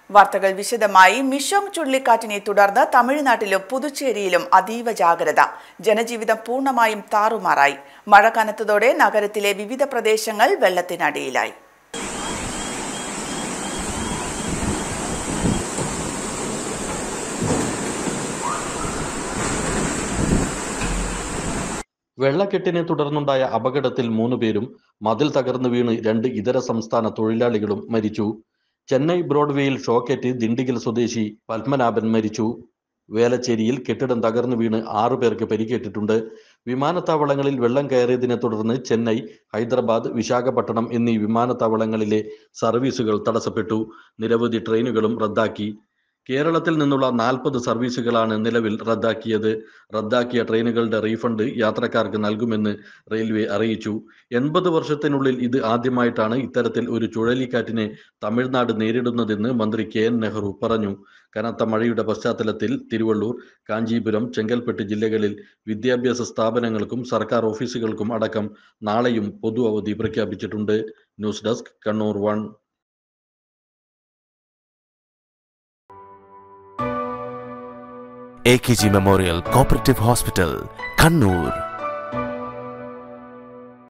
വാർത്തകൾ വിശദമായി മിഷോങ് ചുഴലിക്കാറ്റിനെ തുടർന്ന് തമിഴ്നാട്ടിലും പുതുച്ചേരിയിലും അതീവ ജാഗ്രത ജനജീവിതം പൂർണ്ണമായും താറുമാറായി മഴ കനത്തതോടെ നഗരത്തിലെ വിവിധ പ്രദേശങ്ങൾ വെള്ളത്തിനടിയിലായി വെള്ളക്കെട്ടിനെ തുടർന്നുണ്ടായ അപകടത്തിൽ മൂന്ന് പേരും മതിൽ തകർന്നു വീണ് രണ്ട് ഇതര സംസ്ഥാന തൊഴിലാളികളും മരിച്ചു ചെന്നൈ ബ്രോഡ്വേയിൽ ഷോക്കേറ്റ് ദിണ്ടിഗൽ സ്വദേശി പത്മനാഭൻ മരിച്ചു വേലച്ചേരിയിൽ കെട്ടിടം തകർന്നു വീണ് ആറു പേർക്ക് പരിക്കേറ്റിട്ടുണ്ട് വിമാനത്താവളങ്ങളിൽ വെള്ളം കയറിയതിനെ തുടർന്ന് ചെന്നൈ ഹൈദരാബാദ് വിശാഖപട്ടണം എന്നീ വിമാനത്താവളങ്ങളിലെ സർവീസുകൾ തടസ്സപ്പെട്ടു നിരവധി ട്രെയിനുകളും റദ്ദാക്കി കേരളത്തിൽ നിന്നുള്ള നാൽപ്പത് സർവീസുകളാണ് നിലവിൽ റദ്ദാക്കിയത് റദ്ദാക്കിയ ട്രെയിനുകളുടെ റീഫണ്ട് യാത്രക്കാർക്ക് നൽകുമെന്ന് റെയിൽവേ അറിയിച്ചു എൺപത് വർഷത്തിനുള്ളിൽ ഇത് ആദ്യമായിട്ടാണ് ഇത്തരത്തിൽ ഒരു ചുഴലിക്കാറ്റിനെ തമിഴ്നാട് നേരിടുന്നതെന്ന് മന്ത്രി കെ എൻ നെഹ്റു പറഞ്ഞു കനത്ത മഴയുടെ പശ്ചാത്തലത്തിൽ തിരുവള്ളൂർ കാഞ്ചീപുരം ചെങ്കൽപ്പെട്ട് ജില്ലകളിൽ വിദ്യാഭ്യാസ സ്ഥാപനങ്ങൾക്കും സർക്കാർ ഓഫീസുകൾക്കും അടക്കം നാളെയും പൊതു അവധി പ്രഖ്യാപിച്ചിട്ടുണ്ട് news desk Kannur one A K G memorial cooperative hospital Kannur